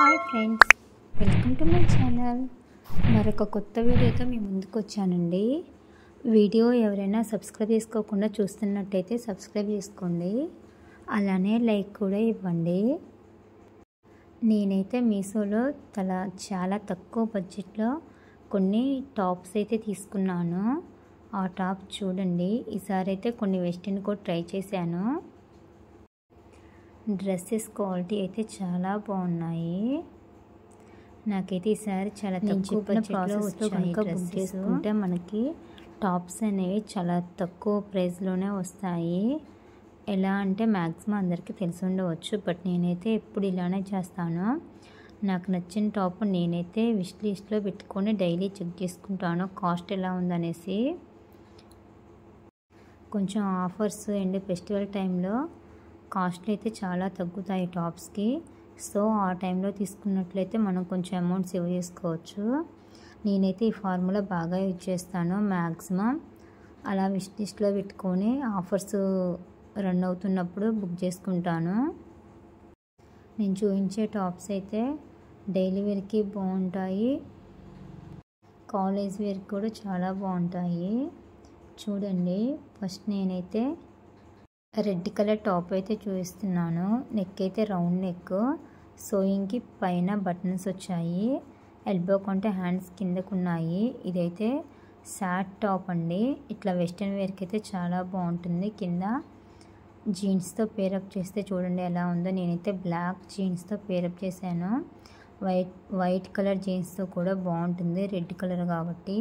hi friends welcome to my channel మరొక కొత్త వీడియోతో మీ ముందుకు వచ్చానండి వీడియో ఎవరైనా సబ్స్క్రైబ్ చేసుకోకుండా చూస్తున్నట్టయితే సబ్స్క్రైబ్ చేసుకోండి అలానే లైక్ కూడా ఇవ్వండి నేనైతే మీషోలో తల చాలా తక్కువ బడ్జెట్లో కొన్ని టాప్స్ అయితే తీసుకున్నాను ఆ టాప్ చూడండి ఈసారి అయితే కొన్ని వెస్ట్రన్ కూడా ట్రై చేశాను డ్రెస్సెస్ క్వాలిటీ అయితే చాలా బాగున్నాయి నాకైతే ఈసారి చాలా తక్కువ బడ్జెట్లో వచ్చాయి బుక్ చేసుకుంటే మనకి టాప్స్ అనేవి చాలా తక్కువ ప్రైస్లోనే వస్తాయి ఎలా అంటే మ్యాక్సిమం అందరికీ తెలిసి ఉండవచ్చు బట్ నేనైతే ఎప్పుడు ఇలానే చేస్తాను నాకు నచ్చిన టాప్ నేనైతే విష్ లిస్ట్లో పెట్టుకొని డైలీ చెక్ చేసుకుంటాను కాస్ట్ ఎలా ఉందనేసి కొంచెం ఆఫర్స్ అండ్ ఫెస్టివల్ టైంలో కాస్ట్లు అయితే చాలా తగ్గుతాయి టాప్స్కి సో ఆ టైంలో తీసుకున్నట్లయితే మనం కొంచెం అమౌంట్ సేవ్ చేసుకోవచ్చు నేనైతే ఈ ఫార్ములా బాగా యూజ్ చేస్తాను మ్యాక్సిమం అలా విష్ లిస్ట్లో పెట్టుకొని ఆఫర్స్ రన్ అవుతున్నప్పుడు బుక్ చేసుకుంటాను నేను చూపించే టాప్స్ అయితే డైలీ వేర్కి బాగుంటాయి కాలేజ్ వేర్కి కూడా చాలా బాగుంటాయి చూడండి ఫస్ట్ నేనైతే రెడ్ కలర్ టాప్ అయితే చూపిస్తున్నాను నెక్ అయితే రౌండ్ నెక్ సోయింగ్కి పైన బటన్స్ వచ్చాయి ఎల్బో కొంటే హ్యాండ్స్ కిందకు ఉన్నాయి ఇదైతే శాట్ టాప్ అండి ఇట్లా వెస్ట్రన్ వేర్కి అయితే చాలా బాగుంటుంది కింద జీన్స్తో పేరప్ చేస్తే చూడండి ఎలా ఉందో నేనైతే బ్లాక్ జీన్స్తో పేరప్ చేశాను వైట్ వైట్ కలర్ జీన్స్తో కూడా బాగుంటుంది రెడ్ కలర్ కాబట్టి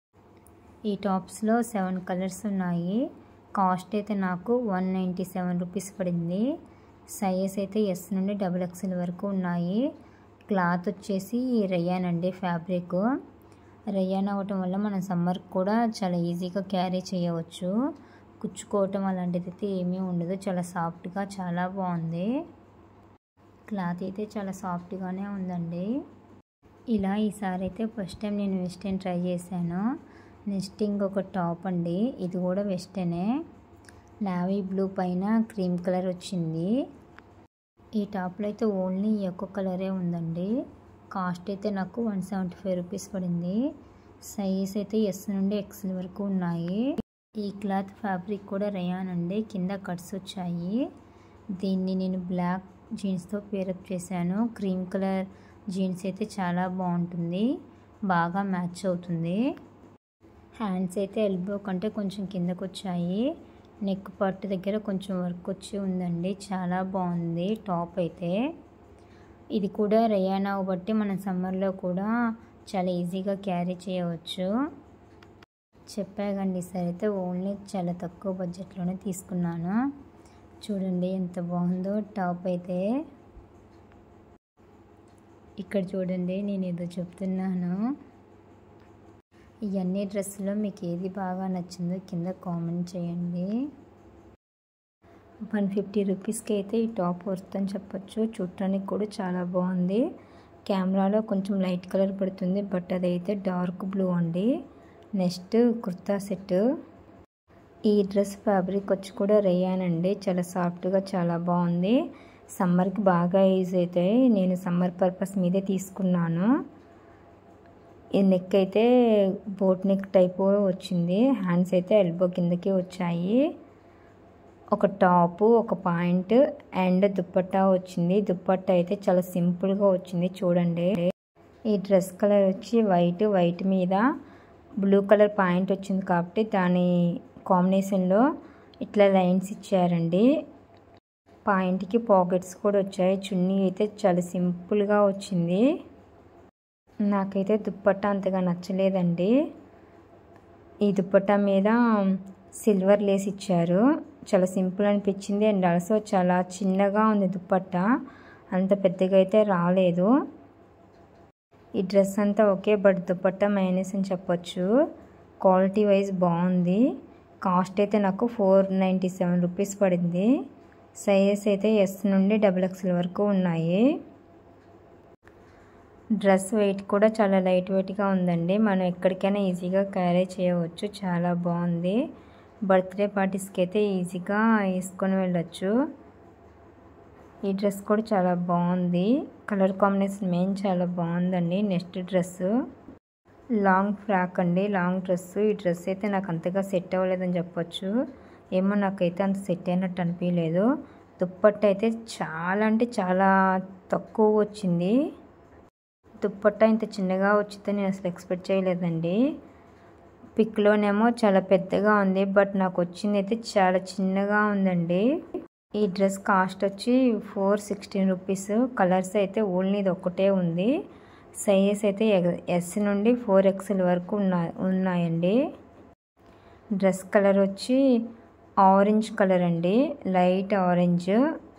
ఈ టాప్స్లో సెవెన్ కలర్స్ ఉన్నాయి కాస్ట్ అయితే నాకు వన్ నైంటీ సెవెన్ రూపీస్ పడింది సైజ్ అయితే ఎస్ నుండి డబుల్ ఎక్స్ఎల్ వరకు ఉన్నాయి క్లాత్ వచ్చేసి రయ్యాన్ అండి ఫ్యాబ్రిక్ రయ్యాన్ అవ్వటం వల్ల మనం సమ్మర్ కూడా చాలా ఈజీగా క్యారీ చేయవచ్చు కుచ్చుకోవటం అలాంటిది అయితే ఏమీ ఉండదు చాలా సాఫ్ట్గా చాలా బాగుంది క్లాత్ అయితే చాలా సాఫ్ట్గానే ఉందండి ఇలా ఈసారి అయితే ఫస్ట్ టైం నేను వెస్టర్న్ ట్రై చేశాను నెక్స్ట్ ఇంకొక టాప్ అండి ఇది కూడా వెస్టర్నే నావీ బ్లూ పైన క్రీమ్ కలర్ వచ్చింది ఈ టాప్లో అయితే ఓన్లీ ఈ ఒక్క కలరే ఉందండి కాస్ట్ అయితే నాకు వన్ సెవెంటీ ఫైవ్ రూపీస్ పడింది సైజ్ అయితే ఎస్ నుండి ఎక్స్ఎల్ వరకు ఉన్నాయి ఈ క్లాత్ ఫ్యాబ్రిక్ కూడా రయాన్ అండి కింద కట్స్ వచ్చాయి దీన్ని నేను బ్లాక్ జీన్స్తో పేరప్ చేశాను క్రీమ్ కలర్ జీన్స్ అయితే చాలా బాగుంటుంది బాగా మ్యాచ్ అవుతుంది హ్యాండ్స్ అయితే ఎల్బో కంటే కొంచెం కిందకు వచ్చాయి నెక్ పార్ట్ దగ్గర కొంచెం వర్క్ వచ్చి ఉందండి చాలా బాగుంది టాప్ అయితే ఇది కూడా రయానా బట్టి మనం సమ్మర్లో కూడా చాలా ఈజీగా క్యారీ చేయవచ్చు చెప్పాగండి సరే అయితే ఓన్లీ చాలా తక్కువ బడ్జెట్లోనే తీసుకున్నాను చూడండి ఎంత బాగుందో టాప్ అయితే ఇక్కడ చూడండి నేను ఏదో చెప్తున్నాను ఇవన్నీ డ్రెస్సులో మీకు ఏది బాగా నచ్చిందో కింద కామెంట్ చేయండి వన్ ఫిఫ్టీ రూపీస్కి అయితే ఈ టాప్ వస్తుందని చెప్పొచ్చు చూడటానికి కూడా చాలా బాగుంది కెమెరాలో కొంచెం లైట్ కలర్ పడుతుంది బట్ అదైతే డార్క్ బ్లూ అండి నెక్స్ట్ కుర్తా సెట్ ఈ డ్రెస్ ఫ్యాబ్రిక్ వచ్చి కూడా రేయానండి చాలా సాఫ్ట్గా చాలా బాగుంది సమ్మర్కి బాగా యూజ్ అవుతాయి నేను సమ్మర్ పర్పస్ మీదే తీసుకున్నాను ఈ నెక్ అయితే బోట్ నెక్ టైప్ వచ్చింది హ్యాండ్స్ అయితే ఎల్బో కిందకి వచ్చాయి ఒక టాపు ఒక పాయింట్ అండ్ దుప్పట్టా వచ్చింది దుప్పట్టా అయితే చాలా సింపుల్గా వచ్చింది చూడండి ఈ డ్రెస్ కలర్ వచ్చి వైట్ వైట్ మీద బ్లూ కలర్ పాయింట్ వచ్చింది కాబట్టి దాని కాంబినేషన్లో ఇట్లా లైన్స్ ఇచ్చారండి పాయింట్కి పాకెట్స్ కూడా వచ్చాయి చున్నీ అయితే చాలా సింపుల్గా వచ్చింది నాకైతే దుప్పట్టా అంతగా నచ్చలేదండి ఈ దుప్పట్టా మీద సిల్వర్ లేస్ ఇచ్చారు చాలా సింపుల్ అనిపించింది అండ్ ఆల్సో చాలా చిన్నగా ఉంది దుప్పట్టా అంత పెద్దగా అయితే రాలేదు ఈ డ్రెస్ అంతా ఓకే బట్ దుప్పట్టా మైనస్ అని చెప్పొచ్చు క్వాలిటీ వైజ్ బాగుంది కాస్ట్ అయితే నాకు ఫోర్ నైంటీ సెవెన్ రూపీస్ పడింది సైజెస్ అయితే ఎస్ నుండి డబుల్ ఎక్స్ఎల్ వరకు ఉన్నాయి డ్రెస్ వెయిట్ కూడా చాలా లైట్ వెయిట్గా ఉందండి మనం ఎక్కడికైనా ఈజీగా క్యారీ చేయవచ్చు చాలా బాగుంది బర్త్డే పార్టీస్కి అయితే ఈజీగా వేసుకొని వెళ్ళొచ్చు ఈ డ్రెస్ కూడా చాలా బాగుంది కలర్ కాంబినేషన్ మెయిన్ చాలా బాగుందండి నెక్స్ట్ డ్రెస్ లాంగ్ ఫ్రాక్ అండి లాంగ్ డ్రెస్ ఈ డ్రెస్ అయితే నాకు అంతగా సెట్ అవ్వలేదని చెప్పొచ్చు ఏమో నాకైతే అంత సెట్ అయినట్టు అనిపించలేదు దుప్పట్ట అయితే చాలా అంటే చాలా తక్కువ వచ్చింది దుప్పట్ట ఇంత చిన్నగా వచ్చిందని నేను అసలు ఎక్స్పెక్ట్ చేయలేదండి పిక్లోనేమో చాలా పెద్దగా ఉంది బట్ నాకు వచ్చింది అయితే చాలా చిన్నగా ఉందండి ఈ డ్రెస్ కాస్ట్ వచ్చి ఫోర్ సిక్స్టీన్ రూపీస్ కలర్స్ అయితే ఓన్లీ ఇది ఒక్కటే ఉంది సైజెస్ అయితే ఎస్ నుండి ఫోర్ ఎక్స్ఎల్ వరకు ఉన్నా ఉన్నాయండి డ్రెస్ కలర్ వచ్చి ఆరెంజ్ కలర్ అండి లైట్ ఆరెంజ్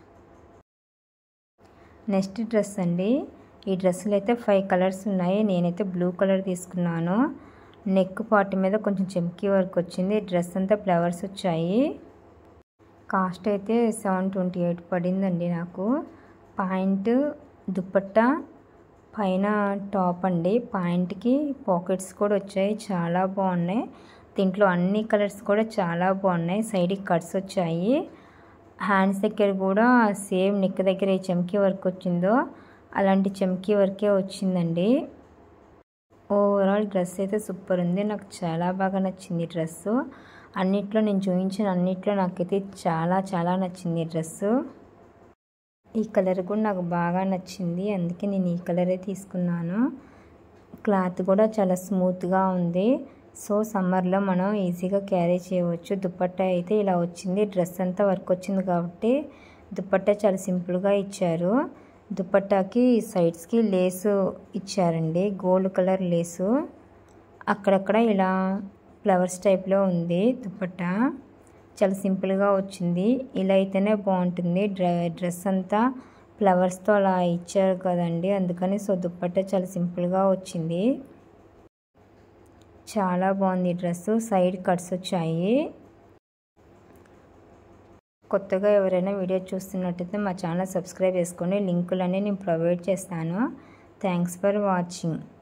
నెక్స్ట్ డ్రెస్ అండి ఈ డ్రెస్సులు అయితే ఫైవ్ కలర్స్ ఉన్నాయి నేనైతే బ్లూ కలర్ తీసుకున్నాను నెక్ పార్ట్ మీద కొంచెం చెమ్కీ వర్క్ వచ్చింది డ్రెస్ అంతా ఫ్లవర్స్ వచ్చాయి కాస్ట్ అయితే సెవెన్ ట్వంటీ ఎయిట్ పడిందండి నాకు పాయింట్ దుప్పట్టా పైన టాప్ అండి పాయింట్కి పాకెట్స్ కూడా వచ్చాయి చాలా బాగున్నాయి దీంట్లో అన్ని కలర్స్ కూడా చాలా బాగున్నాయి సైడ్కి కట్స్ వచ్చాయి హ్యాండ్స్ దగ్గర కూడా సేమ్ నెక్ దగ్గర ఏ చెమ్కీ వర్క్ వచ్చిందో అలాంటి చెమ్కీ వర్కే వచ్చిందండి ఓవరాల్ డ్రెస్ అయితే సూపర్ ఉంది నాకు చాలా బాగా నచ్చింది డ్రెస్ అన్నిట్లో నేను చూపించిన అన్నిట్లో నాకైతే చాలా చాలా నచ్చింది డ్రెస్సు ఈ కలర్ కూడా నాకు బాగా నచ్చింది అందుకే నేను ఈ కలరే తీసుకున్నాను క్లాత్ కూడా చాలా స్మూత్గా ఉంది సో సమ్మర్లో మనం ఈజీగా క్యారీ చేయవచ్చు దుప్పట్టా అయితే ఇలా వచ్చింది డ్రెస్ అంతా వర్క్ వచ్చింది కాబట్టి దుప్పట్టా చాలా సింపుల్గా ఇచ్చారు దుప్పట్టాకి సైడ్స్కి లేసు ఇచ్చారండి గోల్డ్ కలర్ లేసు అక్కడక్కడ ఇలా ఫ్లవర్స్ టైప్లో ఉంది దుప్పట్టా చాలా సింపుల్గా వచ్చింది ఇలా అయితేనే బాగుంటుంది డ్రెస్ అంతా ఫ్లవర్స్తో అలా ఇచ్చారు కదండి అందుకని సో దుప్పట్టా చాలా సింపుల్గా వచ్చింది చాలా బాగుంది డ్రెస్ సైడ్ కట్స్ వచ్చాయి కొత్తగా ఎవరైనా వీడియో చూస్తున్నట్టయితే మా ఛానల్ సబ్స్క్రైబ్ చేసుకోండి లింకులన్నీ నేను ప్రొవైడ్ చేస్తాను థ్యాంక్స్ ఫర్ వాచింగ్